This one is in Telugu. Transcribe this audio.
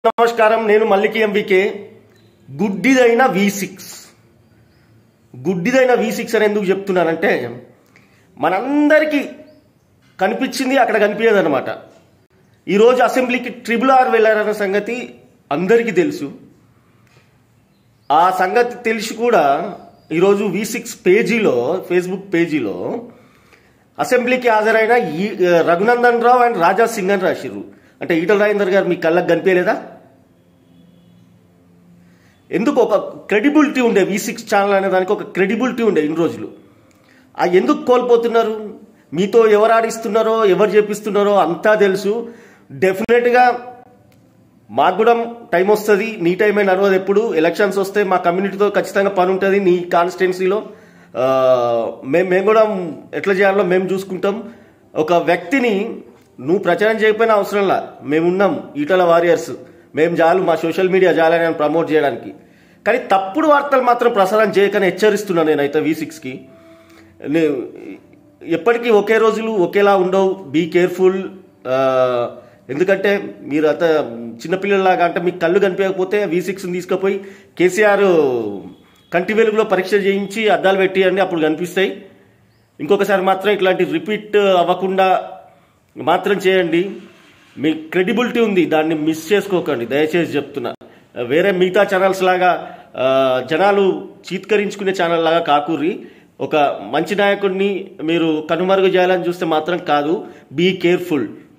నమస్కారం నేను మల్లికి ఎంవికే గుడ్డిదైన వి సిక్స్ గుడ్డిదైన వి సిక్స్ అని ఎందుకు చెప్తున్నానంటే మనందరికీ కనిపించింది అక్కడ కనిపించదు అనమాట ఈరోజు అసెంబ్లీకి ట్రిపుల్ ఆర్ వెళ్ళారన్న సంగతి అందరికీ తెలుసు ఆ సంగతి తెలిసి కూడా ఈరోజు వి సిక్స్ పేజీలో ఫేస్బుక్ పేజీలో అసెంబ్లీకి హాజరైన ఈ రఘునందన్ రావు అండ్ రాజా సింగ్ అని రాసిర్రు అంటే ఈటల రాజేందర్ గారు మీ కళ్ళకు కనిపించలేదా ఎందుకు ఒక క్రెడిబిలిటీ ఉండే వి సిక్స్ ఛానల్ అనే దానికి ఒక క్రెడిబిలిటీ ఉండే ఇన్ని రోజులు ఆ ఎందుకు కోల్పోతున్నారు మీతో ఎవరు ఆడిస్తున్నారో ఎవరు చేపిస్తున్నారో అంతా తెలుసు డెఫినెట్గా మాకు కూడా టైం వస్తుంది నీ టైం అయినా నడవదు ఎప్పుడు ఎలక్షన్స్ వస్తే మా కమ్యూనిటీతో ఖచ్చితంగా పని ఉంటుంది నీ కాన్స్టిట్యున్సీలో మేము మేము కూడా ఎట్లా చేయాలో మేము చూసుకుంటాం ఒక వ్యక్తిని నువ్వు ప్రచారం చేయకపోయినా అవసరంలా మేమున్నాం ఈటల వారియర్స్ మేము చాలు మా సోషల్ మీడియా చాలని అని ప్రమోట్ చేయడానికి కానీ తప్పుడు వార్తలు మాత్రం ప్రసారం చేయకని హెచ్చరిస్తున్నాను నేనైతే వి సిక్స్కి ఎప్పటికీ ఒకే రోజులు ఒకేలా ఉండవు బీ కేర్ఫుల్ ఎందుకంటే మీరు అంత చిన్నపిల్లలాగా అంటే మీకు కళ్ళు కనిపించకపోతే వి సిక్స్ని తీసుకుపోయి కేసీఆర్ కంటి వెలుగులో పరీక్ష చేయించి అద్దాలు పెట్టియండి అప్పుడు కనిపిస్తాయి ఇంకొకసారి మాత్రం ఇట్లాంటి రిపీట్ అవ్వకుండా మాత్రం చేయండి మీ క్రెడిబిలిటీ ఉంది దాన్ని మిస్ చేసుకోకండి దయచేసి చెప్తున్నా వేరే మిగతా ఛానల్స్ లాగా ఆ, జనాలు చీత్కరించుకునే ఛానల్ లాగా కాకూరి ఒక మంచి నాయకుడిని మీరు కనుమరుగు చేయాలని చూస్తే మాత్రం కాదు బీ కేర్ఫుల్